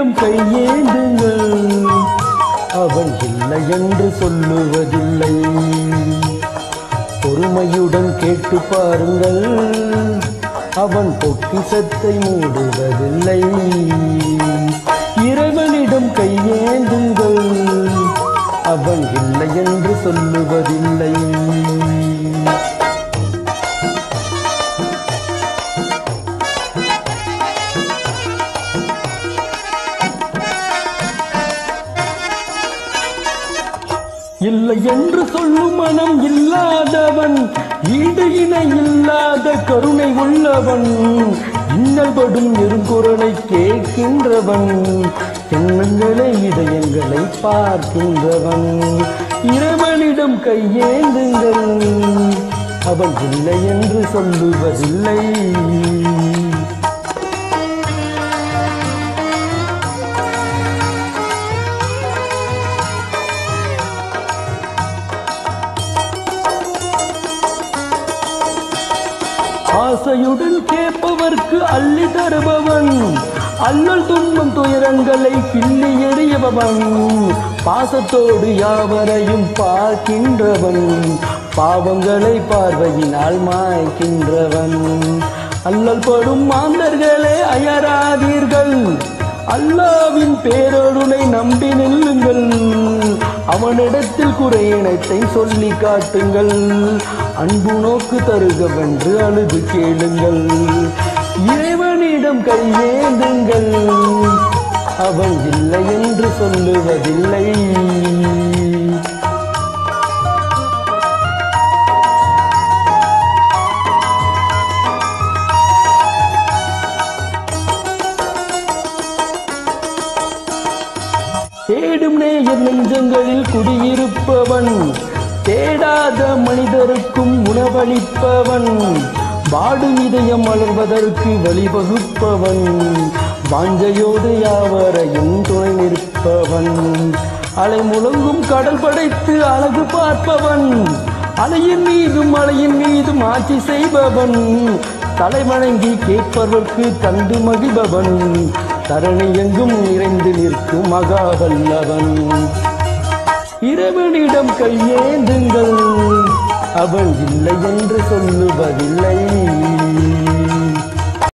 இறைவனிடம் கையேந்துங்கள் அவன் இல்லை என்று சொல்லுவதில்லை பொறுமையுடன் கேட்டு பாருங்கள் அவன் பொக்கிசத்தை மூடுவதில்லை இறைவனிடம் கையேந்துங்கள் அவன் இல்லை என்று சொல்லுவதில்லை இல்லை என்று சொல்லும் மனம் இல்லாதவன் ஈடு இணை இல்லாத கருணை உள்ளவன் இன்னல் படும் நெருங்குரலை கேட்கின்றவன் எண்ணங்களை இதயங்களை பார்க்கின்றவன் இறைவனிடம் கையேந்துங்கள் அவன் இல்லை என்று சொல்லுவதில்லை ஆசையுடன் கேட்பவர்க்கு அள்ளி தருபவன் அல்லல் துன்பம் துயரங்களை கிள்ளி எறியபவன் பாசத்தோடு யாவரையும் பார்க்கின்றவன் பாவங்களை பார்வையினால் மாய்க்கின்றவன் அல்லல் படும் மாந்தர்களே அயராதீர்கள் அல்லாவின் பேரருளை நம்பி நில்லுங்கள் அவனிடத்தில் குறையினத்தை சொல்லி காட்டுங்கள் அன்பு நோக்கு தருகவென்று அழுது கேளுங்கள் இறைவனிடம் கையேந்துங்கள் அவன் இல்லை என்று சொல்லுவதில்லை தேடும் நேயர் நெஞ்சங்களில் குடியிருப்பவன் தேடாத மனிதருக்கும் உணவளிப்பவன் வாடும் இதயம் மலர்வதற்கு வழிவகுப்பவன் வாஞ்சையோடு யாவரையும் துணை நிற்பவன் அலை முழங்கும் கடல் படைத்து அழகு பார்ப்பவன் அலையின் மீதும் அலையின் மீதும் ஆட்சி செய்பவன் தலைவணங்கி கேட்பவர்க்கு தந்து மகிழ்பவன் தரணி எங்கும் நிறைந்து நிற்கும் மகாவல்லவன் இறைவனிடம் கையேந்துங்கள் அவன் இல்லை என்று சொல்லுவதில்லை